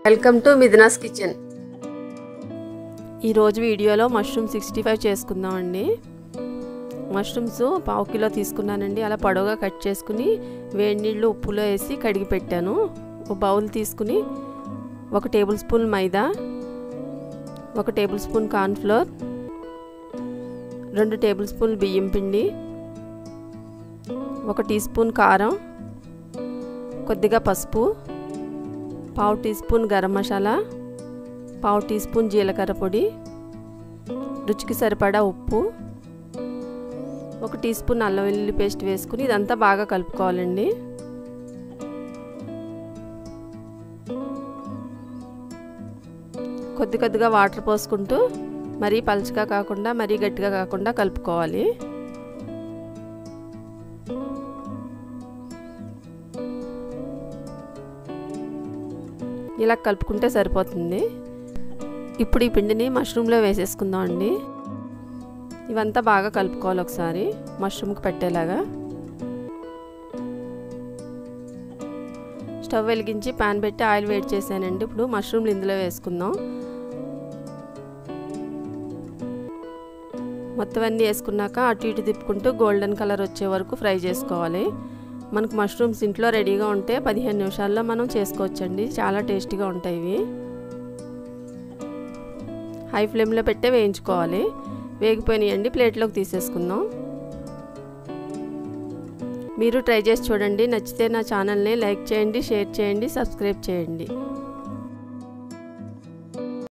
welcome to మిథునాస్ kitchen ఈరోజు వీడియోలో mushroom sixty five చేసుకుందామండి మష్రూమ్స్ పావు కిలో తీసుకున్నానండి అలా పొడవుగా కట్ చేసుకుని వేడి నీళ్ళు ఉప్పులో వేసి కడిగి పెట్టాను ఒక బౌల్ తీసుకుని ఒక టేబుల్ స్పూన్ మైదా ఒక టేబుల్ స్పూన్ కార్న్ఫ్లోర్ రెండు టేబుల్ స్పూన్ బియ్యం పిండి ఒక టీ స్పూన్ కారం కొద్దిగా పసుపు పావు టీ స్పూన్ గరం మసాలా పావు టీ స్పూన్ జీలకర్ర పొడి రుచికి సరిపడా ఉప్పు ఒక టీ స్పూన్ అల్లం వెల్లుల్లి పేస్ట్ వేసుకుని ఇదంతా బాగా కలుపుకోవాలండి కొద్ది కొద్దిగా వాటర్ పోసుకుంటూ మరీ పలుచగా కాకుండా మరీ గట్టిగా కాకుండా కలుపుకోవాలి ఇలా కలుపుకుంటే సరిపోతుంది ఇప్పుడు ఈ పిండిని మష్రూమ్లో వేసేసుకుందాం అండి ఇవంతా బాగా కలుపుకోవాలి ఒకసారి మష్రూమ్కి పెట్టేలాగా స్టవ్ వెలిగించి పాన్ పెట్టి ఆయిల్ వేడి చేశానండి ఇప్పుడు మష్రూమ్లు ఇందులో వేసుకుందాం మొత్తం అన్నీ వేసుకున్నాక అటు ఇటు తిప్పుకుంటూ గోల్డెన్ కలర్ వచ్చే వరకు ఫ్రై చేసుకోవాలి మనకు మష్రూమ్స్ ఇంట్లో రెడీగా ఉంటే పదిహేను నిమిషాల్లో మనం చేసుకోవచ్చండి చాలా టేస్టీగా ఉంటాయి ఇవి హై ఫ్లేమ్లో పెట్టే వేయించుకోవాలి వేగిపోయినాయండి ప్లేట్లోకి తీసేసుకుందాం మీరు ట్రై చేసి చూడండి నచ్చితే నా ఛానల్ని లైక్ చేయండి షేర్ చేయండి సబ్స్క్రైబ్ చేయండి